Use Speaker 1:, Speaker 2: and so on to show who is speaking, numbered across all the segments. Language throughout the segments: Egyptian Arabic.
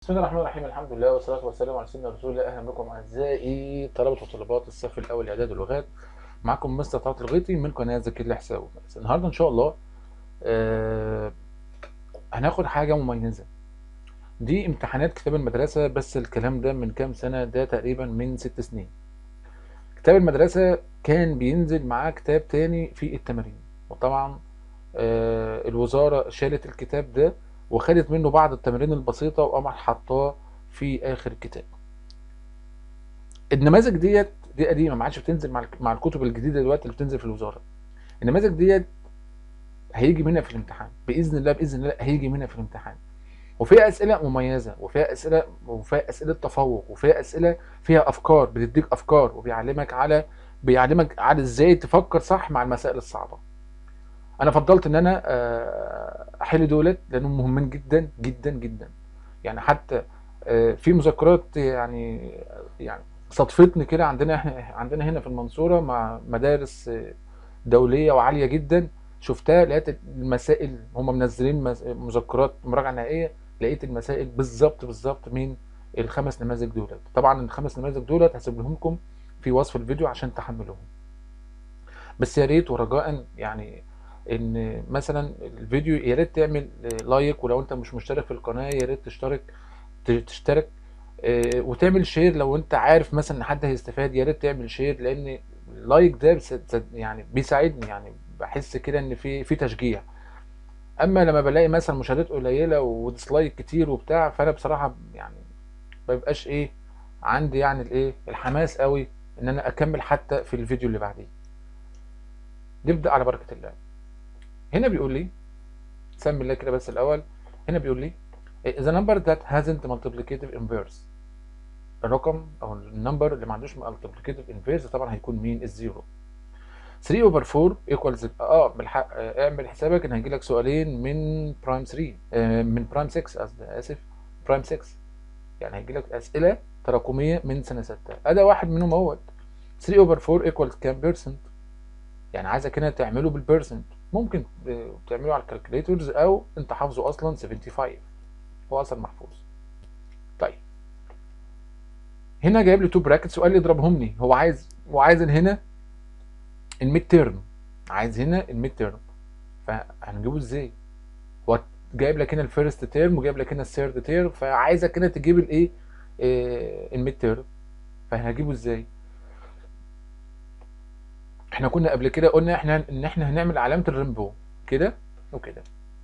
Speaker 1: بسم الله الرحمن الرحيم الحمد لله والصلاة والسلام على سيدنا رسول الله أهلا بكم أعزائي طلبة وطالبات الصف الأول إعداد اللغات معكم مستر طلعت الغيطي من قناة ذاكر لي حساب النهاردة إن شاء الله آه هناخد حاجة مميزة دي امتحانات كتاب المدرسة بس الكلام ده من كام سنة ده تقريبا من ست سنين كتاب المدرسة كان بينزل معاه كتاب تاني في التمارين وطبعا آه الوزارة شالت الكتاب ده وخدت منه بعض التمارين البسيطة وقامت حطاه في آخر الكتاب النماذج ديت دي قديمة ما عادش بتنزل مع مع الكتب الجديدة دلوقتي اللي بتنزل في الوزارة النماذج ديت هيجي منها في الامتحان بإذن الله بإذن الله هيجي منها في الامتحان وفيها أسئلة مميزة وفيها أسئلة وفيها أسئلة تفوق وفيها أسئلة فيها أفكار بتديك أفكار وبيعلمك على بيعلمك على إزاي تفكر صح مع المسائل الصعبة انا فضلت ان انا احل دولت لانهم مهمين جدا جدا جدا يعني حتى في مذكرات يعني يعني صدفتني كده عندنا احنا عندنا هنا في المنصوره مع مدارس دوليه وعاليه جدا شفتها لقيت المسائل هم منزلين مذكرات مراجعه نهائيه لقيت المسائل بالظبط بالظبط من الخمس نماذج دولت طبعا الخمس نماذج دولت هسيب لكم في وصف الفيديو عشان تحملوهم بس يا ريت ورجاء يعني ان مثلا الفيديو يا ريت تعمل لايك ولو انت مش مشترك في القناه يا ريت تشترك تشترك وتعمل شير لو انت عارف مثلا ان حد هيستفاد يا ريت تعمل شير لان اللايك ده يعني بيساعدني يعني بحس كده ان في في تشجيع اما لما بلاقي مثلا مشاهدات قليله وديسلايك كتير وبتاع فانا بصراحه يعني ما بيبقاش ايه عندي يعني الايه الحماس قوي ان انا اكمل حتى في الفيديو اللي بعديه نبدا على بركه الله هنا بيقول لي سمي الله كده بس الاول هنا بيقول لي the number that hasn't multiplicative inverse الرقم او النمبر اللي ما عندوش multiplicative inverse طبعا هيكون مين الزيرو 3 over 4 equals اه بالحق اعمل حسابك ان هيجي لك سؤالين من برايم 3 آه من برايم 6 قصدي اسف برايم 6 يعني هيجي لك اسئله تراكميه من سنه 6 ادي واحد منهم اهوت 3 over 4 equals كام بيرسنت يعني عايزك هنا تعمله بالبيرسنت ممكن تعمله على الكالكوليتورز او انت حافظه اصلا 75 هو اصلا محفوظ طيب هنا جايب لي تو براكتس وقال لي اضربهم لي هو عايز هو عايز هنا الميد تيرم عايز هنا الميد تيرم فهنجيبه ازاي هو جايب لك هنا الفيرست تيرم وجايب لك هنا الثيرد تيرم فعايزك هنا تجيب الايه الميد تيرم فهنجيبه ازاي احنا كنا قبل كده قلنا احنا ان احنا هنعمل علامه الريمبو كده وكده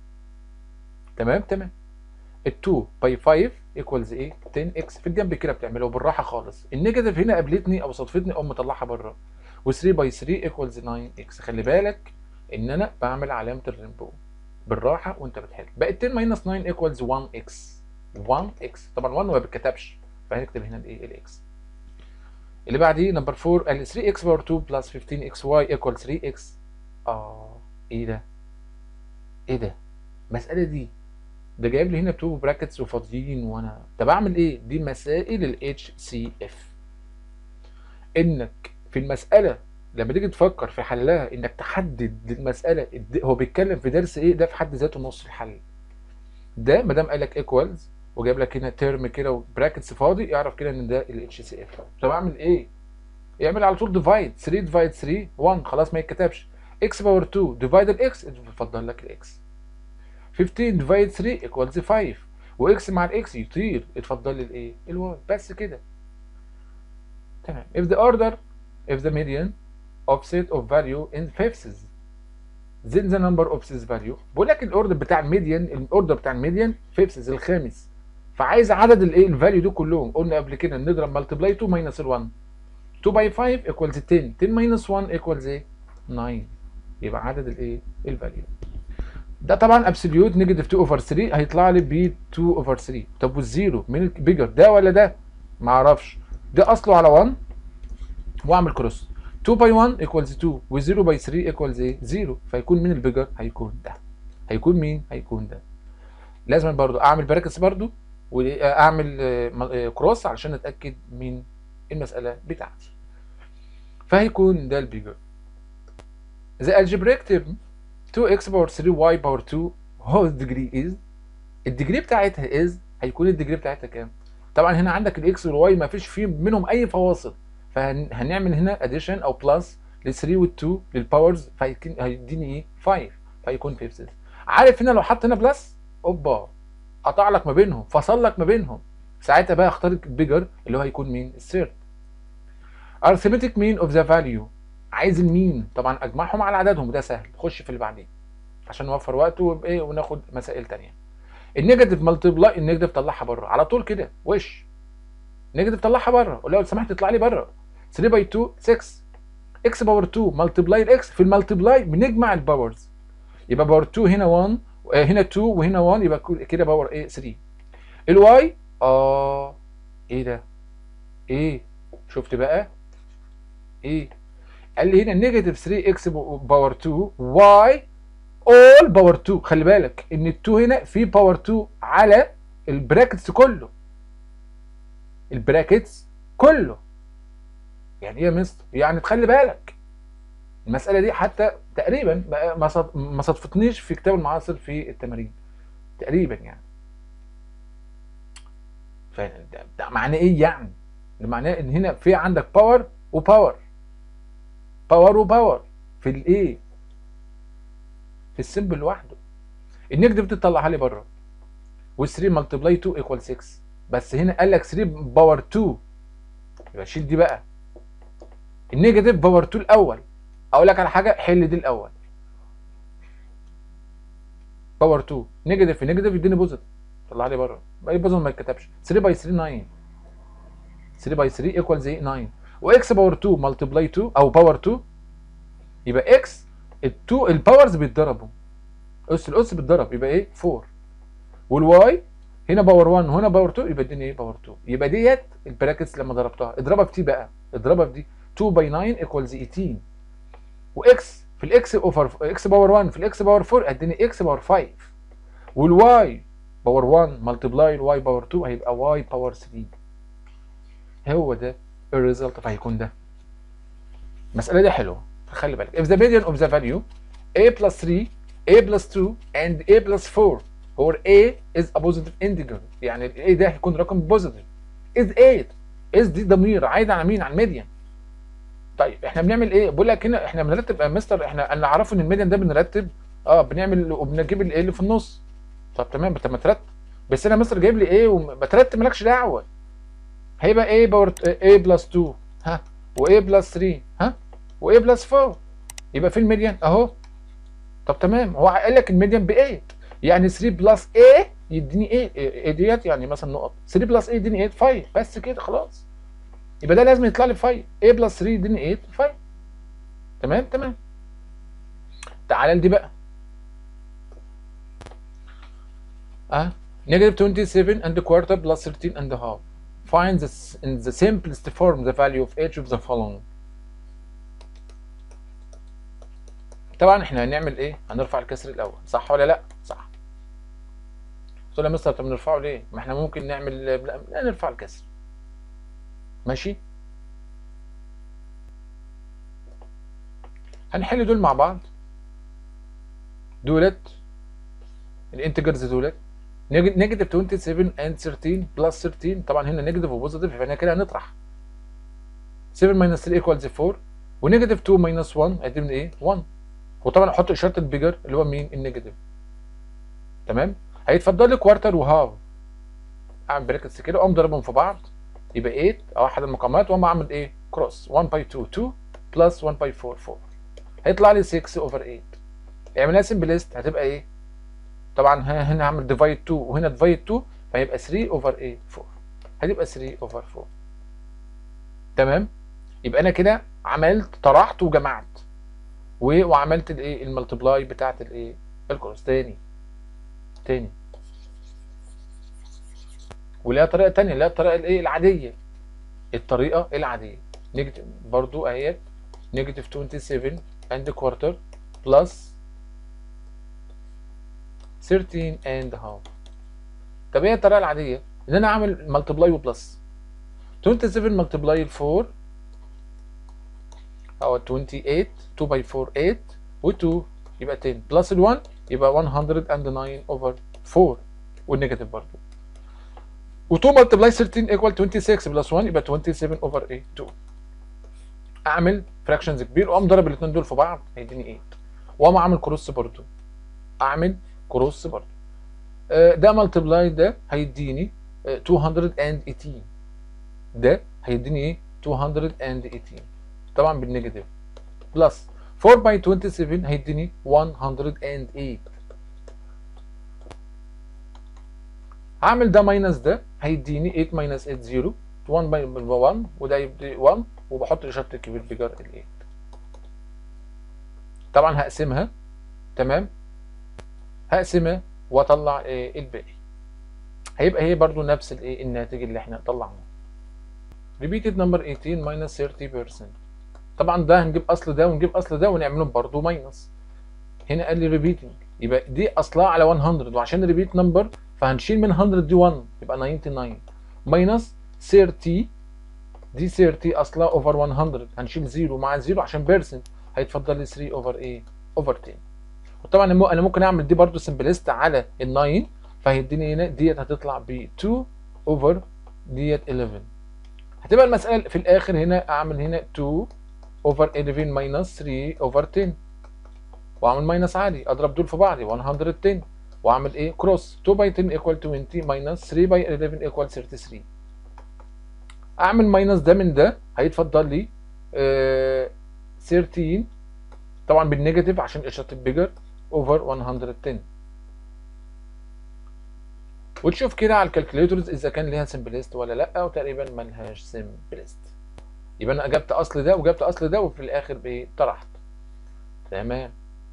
Speaker 1: تمام تمام ال2 باي 5 ايكوالز ايه 10 اكس في الجنب كده بتعمله بالراحه خالص النيجاتيف هنا قابلتني او صدفتني او مطلعها بره و3 باي 3 ايكوالز 9 اكس خلي بالك ان انا بعمل علامه الريمبو بالراحه وانت بتحل بقت 10 ماينس 9 ايكوالز 1 اكس 1 اكس طبعا 1 ما بتكتبش فهنكتب هنا الايه الاكس اللي بعديه نمبر 4 قال لي 3 اكس باور 2 بلس 15 اكس واي ايكوال 3 اكس اه ايه ده؟ ايه ده؟ المسألة دي ده جايب لي هنا تو براكتس وفاضيين وانا طب اعمل ايه؟ دي مسائل الاتش سي اف انك في المسألة لما تيجي تفكر في حلها انك تحدد المسألة هو بيتكلم في درس ايه ده في حد ذاته نص الحل ده ما دام قال لك ايكوالز وجايب لك هنا ترم كده وبراكتس فاضي اعرف كده ان ده الاتش سي اف طب اعمل ايه؟ يعمل على طول ديفايد 3 ديفايد 3 1 خلاص ما يتكتبش اكس باور 2 ديفايد الاكس يفضل لك الاكس 15 ديفايد 3 ايكوالز 5 واكس مع الاكس يطير يتفضل لي الايه؟ الواي بس كده تمام if the order if the median of set of value in fifths then the number of this value بقول لك الاوردر بتاع الميديان الاوردر بتاع الميديان فيفثز الخامس فعايز عدد الايه الفاليو دول كلهم قلنا قبل كده نضرب ملتبلاي 2 ماينس ال 1 2 باي 5 ايكوالز 10 10 ماينس 1 ايكوالز ايه 9 يبقى عدد الايه الفاليو ده طبعا ابسوليوت نيجاتيف 2 اوفر 3 هيطلع لي ب 2 اوفر 3 طب والزيرو مين البيجر ده ولا ده ما اعرفش ده اصله على 1 واعمل كروس 2 باي 1 ايكوالز 2 و0 باي 3 ايكوالز ايه 0 فيكون مين البيجر هيكون ده هيكون مين هيكون ده لازم برضو اعمل براكتس برضو واعمل كروس علشان اتاكد من المساله بتاعتي فهيكون ده البيجر the algebraic term 2x power 3y power 2 whose degree is الديجري بتاعتها is هيكون الديجري بتاعتها كام طبعا هنا عندك الاكس والواي ما فيش فيه منهم اي فواصل فهنعمل هنا اديشن او بلس لل 3 وال 2 للباورز فهيديني ايه 5 فيكون 5 عارف هنا لو حط هنا بلس اوبا قطع لك ما بينهم فصل لك ما بينهم ساعتها بقى اختار البيجر اللي هو هيكون مين الثيرد arithmetic mean of the value عايز المين طبعا اجمعهم على عددهم وده سهل خش في اللي بعدين عشان نوفر وقت وايه وناخد مسائل تانية النيجاتيف ملتبلاي النيجاتيف طلعها بره على طول كده وش نيجاتيف طلعها بره قول لو سمحت اطلع لي بره 3 باي 2 6 اكس باور 2 ملتبلاي الاكس في الملتبلاي بنجمع الباورز يبقى باور 2 هنا 1 هنا 2 وهنا 1 يبقى كده باور ايه 3 الواي اه ايه ده ايه شفت بقى ايه قال لي هنا نيجاتيف 3 اكس باور 2 واي اول باور 2 خلي بالك ان ال 2 هنا في باور 2 على البراكتس كله البراكتس كله يعني ايه يا مستر يعني تخلي بالك المساله دي حتى تقريبا ما صدفتنيش في كتاب المعاصر في التمارين تقريبا يعني ده معناه ايه يعني ده معناه ان هنا في عندك باور وباور باور وباور في الايه في السمبل لوحده النيجاتيف دي تطلعها لي بره وال3 ملتبلاي 2 ايكوال 6 بس هنا قال لك 3 باور 2 يبقى شيل دي بقى النيجاتيف باور 2 الاول اقول لك على حاجه حل دي الاول باور 2 نيجاتيف في نيجاتيف يديني بوزيتيف طلع لي بره اي بوزيتيف ما يتكتبش 3 باي 3 9 3 باي 3 ايكوال زي 9 واكس باور 2 ملتبلاي 2 او باور 2 يبقى اكس ال2 الباورز بيتضربوا اس الاس بيتضرب يبقى ايه 4 والواي هنا باور 1 وهنا باور 2 يبقى اديني ايه باور 2 يبقى ديت البراكتس لما ضربتها اضربها في تي بقى اضربها في دي 2 باي 9 ايكوالز 18 واكس في الاكس اوفر اكس باور 1 في الاكس باور 4 اديني اكس باور 5 والواي باور 1 ملتبلاي الواي باور 2 هيبقى واي باور 3 هو ده الريزلت فهيكون ده المساله دي حلوه خلي بالك if the median of the value a plus 3 a plus 2 and a plus 4 or a is a positive integer يعني ال a ده هيكون رقم بوزيتيف is 8 is دي ضمير عايد على مين على الميديان طيب احنا بنعمل ايه بقول لك هنا احنا بنرتب يا مستر احنا انا اعرفه ان الميديان ده بنرتب اه بنعمل وبنجيب الايه اللي في النص طب تمام طب ما ترتب بس انا مستر جايب لي ايه وبترتب مالكش دعوه هيبقى a باور a بلس 2 ها و a بلس 3 ها و a بلس 4 يبقى في الميديان اهو طب تمام هو قال لك الميديان ب 8 يعني 3 بلس a يديني ايه ايه ديت يعني مثلا نقط 3 بلس a يديني 8 5 بس كده خلاص يبقى ده لازم يطلع لي 5 a بلس 3 يديني 8 5 تمام تمام تعالى لدي بقى اه negative 27 and a quarter plus 13 and a half find this in the simplest form the value of each of the following طبعا احنا هنعمل ايه هنرفع الكسر الاول صح ولا لا صح قلت له يا مستر طب نرفعه ليه ما احنا ممكن نعمل لا, لا نرفع الكسر ماشي هنحل دول مع بعض دولت الانتجرز دولت نيجاتيف 27 and 13 بلس 13 طبعا هنا نيجاتيف وبوزيتيف فاحنا كده هنطرح 7 ماينس 3 ايكوالز 4 ونيجاتيف 2 ماينس 1 هيدي من ايه 1 وطبعا احط اشاره البيجر اللي هو مين النيجاتيف تمام هيتفضل لي كوارتر وهاف اعمل براكتس كده اقوم ضربهم في بعض يبقى 8 او احد المقامات واقوم اعمل ايه كروس 1 باي 2 2 بلس 1 باي 4 4 هيطلع لي 6 اوفر 8 اعملها سمبلست هتبقى ايه طبعا هنا هعمل ديفايد 2 وهنا ديفايد 2 فهيبقى 3 اوفر ايه 4 هتبقى 3 اوفر 4 تمام يبقى انا كده عملت طرحت وجمعت وعملت الايه الملتبلاي بتاعت الايه الكروس تاني تاني وليها طريقه تانية اللي هي الطريقه الايه العاديه الطريقه العاديه نيجاتيف برضو اهيت نيجاتيف 27 اند كوارتر بلس 13 اند هاف طب ايه الطريقه العاديه ان انا اعمل ملتبلاي وبلس 27 ملتبلاي 4 او 28 2 باي 4 8 و2 يبقى 10 بلس ال1 يبقى 109 اوفر 4 والنيجاتيف برضو و2 ملتبلاي 13 ايكوال 26 بلس 1 يبقى 27 اوفر ايه 2 اعمل فراكشنز كبير واقوم ضارب الاثنين دول في بعض هيديني 8 واقوم اعمل كروس برضه اعمل كروس برضه آه، ده ملتبلاي ده هيديني آه، 218 ده هيديني ايه 218 طبعا بالنيجاتيف بلس 4 باي 27 هيديني 108 هعمل ده ماينس ده هيديني 8 ماينس 8 0 1 باي 1 وده يبدي 1 وبحط الاشاره الكبير بجر ال 8 طبعا هقسمها تمام هقسمها واطلع إيه الباقي هيبقى هي برضو نفس الايه الناتج اللي احنا طلعناه repeated number 18 minus 30% طبعا ده هنجيب اصل ده ونجيب اصل ده ونعملهم برضو ماينس هنا قال لي repeating يبقى دي اصلها على 100 وعشان ريبيت نمبر فهنشيل من 100 دي 1 يبقى 99 ماينس 30 دي 30 اصلها اوفر 100 هنشيل 0 مع 0 عشان بيرسنت هيتفضل لي 3 اوفر ايه اوفر 10 وطبعا انا ممكن اعمل دي برضو سمبلست على ال 9 فهيديني هنا ديت هتطلع ب 2 اوفر ديت 11 هتبقى المساله في الاخر هنا اعمل هنا 2 اوفر 11 ماينس 3 اوفر 10 واعمل ماينس عادي اضرب دول في بعض 110 واعمل ايه كروس 2 باي 10 ايكوال 20 ماينس 3 باي 11 ايكوال 33 اعمل ماينس ده من ده هيتفضل لي آه 13 طبعا بالنيجاتيف عشان اشاره البيجر اوفر 110 وتشوف كده على الكالكوليتورز اذا كان ليها سمبلست ولا لا وتقريبا ملهاش سمبلست يبقى انا جبت اصل ده وجبت اصل ده وفي الاخر بايه طرحت تمام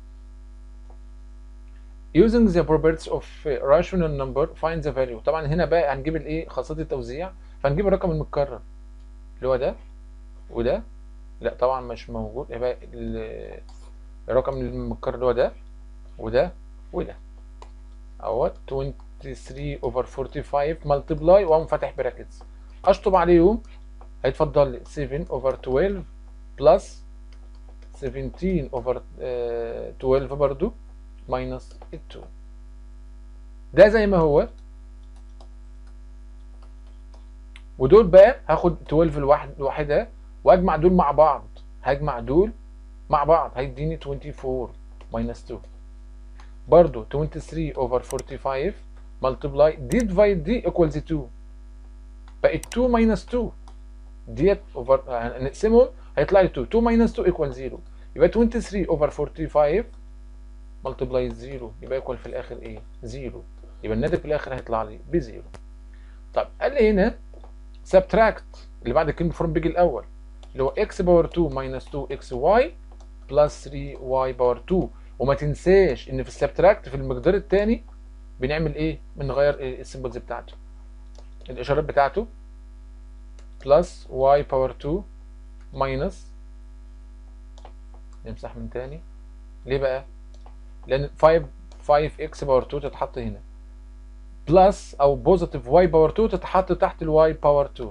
Speaker 1: using the properties of rational number find the value طبعا هنا بقى هنجيب الايه خاصيه التوزيع فهنجيب الرقم المتكرر اللي هو ده وده لا طبعا مش موجود يبقى الرقم المتكرر اللي هو ده وده وده اهوت 23 اوفر 45 ملتبلاي واقوم فاتح براكتس اشطب عليهم هيتفضل لي 7 اوفر 12 بلس 17 اوفر 12 برضو ماينس 2 ده زي ما هو ودول بقى هاخد 12 الواحد لوحدها واجمع دول مع بعض هجمع دول مع بعض هيديني 24 ماينس 2 برضو 23 اوفر 45 ملتبلاي دي ديفايد دي ايكوالز 2 بقت 2 ماينس 2 ديت اوفر هنقسمهم هيطلع لي 2 2 ماينس 2 ايكوال 0 يبقى 23 اوفر 45 ملتبلاي 0 يبقى ايكوال في الاخر ايه 0 يبقى الناتج في الاخر هيطلع لي ب 0 طب قال لي هنا سبتراكت اللي بعد كلمه فروم بيجي الاول اللي هو اكس باور 2 ماينس 2 اكس واي بلس 3 واي باور 2 وما تنساش ان في السبتراكت في المقدار الثاني بنعمل ايه بنغير إيه السيمبلز بتاعته الاشارات بتاعته بلس واي باور 2 ماينس نمسح من تاني ليه بقى لان 5 5 اكس باور 2 تتحط هنا بلس او بوزيتيف واي باور 2 تتحط تحت الواي باور 2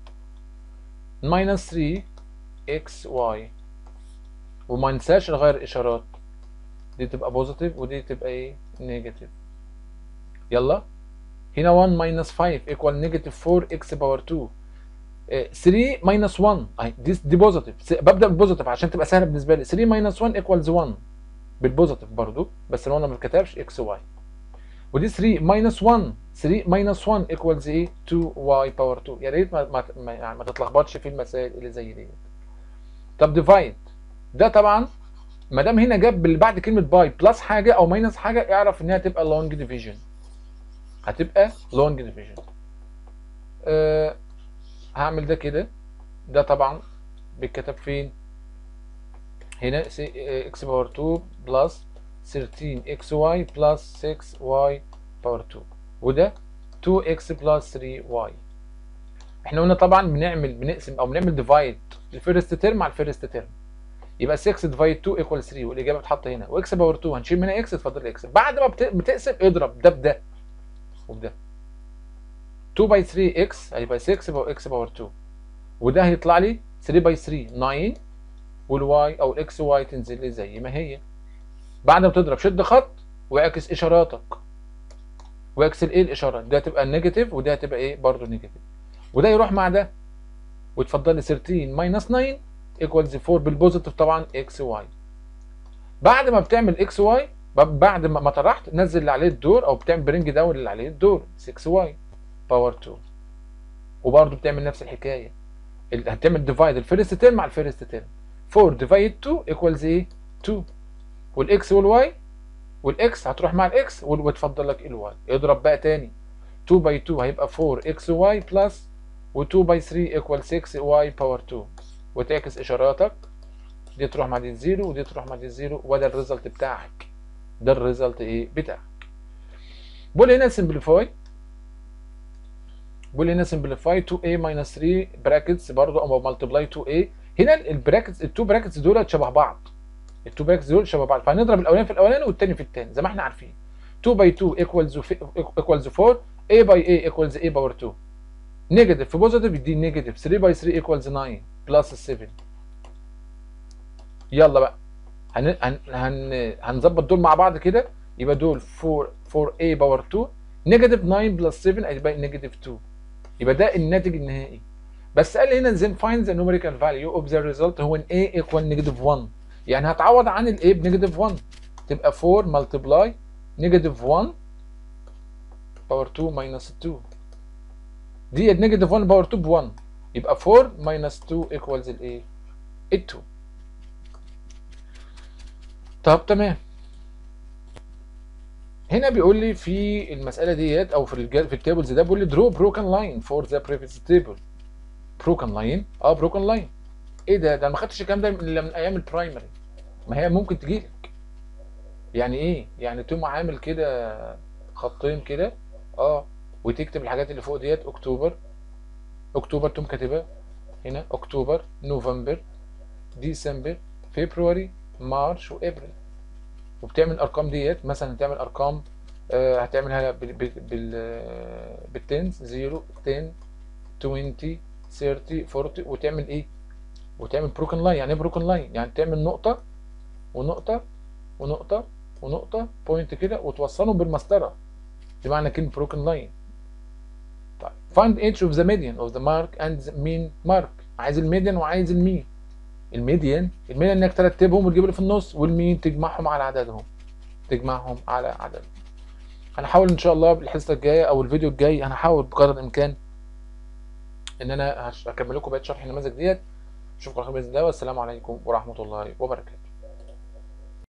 Speaker 1: ماينس 3 اكس واي وما ننساش نغير الاشارات دي تبقى بوزيتيف ودي تبقى ايه نيجاتيف يلا هنا 1 ماينس 5 ايكوال نيجاتيف 4 اكس باور 2 3 ماينس 1 اهي دي دي بوزيتيف ببدا بالبوزيتيف عشان تبقى سهله بالنسبه لي 3 ماينس 1 ايكوالز 1 بالبوزيتيف برضو بس لو انا ما اتكتبش اكس واي ودي 3 ماينس 1 3 ماينس 1 ايكوالز ايه 2 واي باور 2 يا ريت ما ما, ما, يعني ما تتلخبطش في المسائل اللي زي دي طب ديفايد ده طبعا ما دام هنا جاب اللي بعد كلمه باي بلس حاجه او ماينس حاجه اعرف انها تبقى لونج ديفيجن هتبقى لونج ديفيجن أه هعمل ده كده ده طبعا بيتكتب فين هنا اكس باور 2 بلس 13 اكس واي بلس 6 واي باور 2 وده 2 اكس بلس 3 واي احنا قلنا طبعا بنعمل بنقسم او بنعمل ديفايد الفيرست تيرم على الفيرست تيرم يبقى 6 ديفايد 2 ايكوال 3 والاجابه بتتحط هنا واكس باور 2 هنشيل منها اكس اتفضل اكس بعد ما بتقسم اضرب ده بده وبده 2 باي 3 اكس هيبقى 6 باور اكس باور 2 وده هيطلع لي 3 باي 3 9 والواي او الاكس واي تنزل لي زي ما هي بعد ما تضرب شد خط واعكس اشاراتك واكس الايه الاشاره ده هتبقى نيجاتيف وده هتبقى ايه برضه نيجاتيف وده يروح مع ده وتفضل لي 13 ماينس 9 ايكوالز 4 بالبوزيتيف طبعا اكس واي بعد ما بتعمل اكس واي بعد ما طرحت نزل اللي عليه الدور او بتعمل برينج داون اللي عليه الدور 6 واي باور 2 وبرضه بتعمل نفس الحكايه هتعمل ديفايد الفيرست تيرم مع الفيرست تيرم 4 ديفايد 2 ايكوالز ايه 2 والاكس والواي والاكس هتروح مع الاكس وتفضل لك الواي اضرب بقى تاني 2 باي 2 هيبقى 4 اكس واي بلس و2 باي 3 ايكوال 6 واي باور 2 وتعكس اشاراتك دي تروح مع دي الزيرو ودي تروح مع دي الزيرو وده الريزلت بتاعك ده الريزلت ايه بتاعك بقول هنا سمبليفاي بقول هنا سمبليفاي 2a minus 3 براكتس برضه او ملتبلاي 2a هنا البراكتس التو براكتس دول شبه بعض التو براكتس دول شبه بعض فهنضرب الاولاني في الاولاني والثاني في الثاني زي ما احنا عارفين 2 باي 2 ايكوالز ايكوالز 4 a باي a ايكوالز a باور 2 نيجاتيف في بوزيتيف يدي نيجاتيف 3 باي 3 ايكوالز 9 بلس 7 يلا بقى هن هن هن هنظبط دول مع بعض كده يبقى دول 4 4a باور 2 نيجاتيف 9 بلس 7 هيبقى نيجاتيف 2 يبقى ده الناتج النهائي بس قال لي هنا then find the numerical value of the result هو ان a equal negative 1 يعني هتعوض عن ال a بنيجاتيف 1 تبقى 4 multiply نيجاتيف 1 باور 2 minus 2 دي نيجاتيف 1 باور 2 ب 1 يبقى 4 minus 2 equals الايه؟ ال 2 طب تمام هنا بيقول لي في المساله ديت او في الجل... في التيبلز ده بيقول لي درو بروكن لاين فور ذا بريفيس تيبل بروكن لاين اه بروكن لاين ايه ده ده انا ما خدتش الكلام ده الا من ايام البرايمري ما هي ممكن تجي لك يعني ايه يعني تقوم عامل كده خطين كده اه وتكتب الحاجات اللي فوق ديت اكتوبر اكتوبر تقوم كاتبها هنا اكتوبر نوفمبر ديسمبر فبراير مارش وابريل وبتعمل الارقام ديت مثلا هتعمل ارقام آه هتعملها بال بال بال بالتنس 0 10 20 30 40 وتعمل ايه وتعمل بروكن لاين يعني ايه بروكن لاين يعني تعمل نقطه ونقطه ونقطه ونقطه بوينت كده وتوصلهم بالمسطره دي معنى كلمه بروكن لاين طيب find each of the median of the mark and the mean mark عايز الميديان وعايز المين الميديان الميديان انك ترتبهم وتجيب اللي في النص والمين تجمعهم على عددهم تجمعهم على عددهم هنحاول ان شاء الله بالحصه الجايه او الفيديو الجاي هنحاول بقدر الامكان ان انا هكمل لكم بقيه شرح النماذج ديت اشوفكم على خير باذن الله والسلام عليكم ورحمه الله وبركاته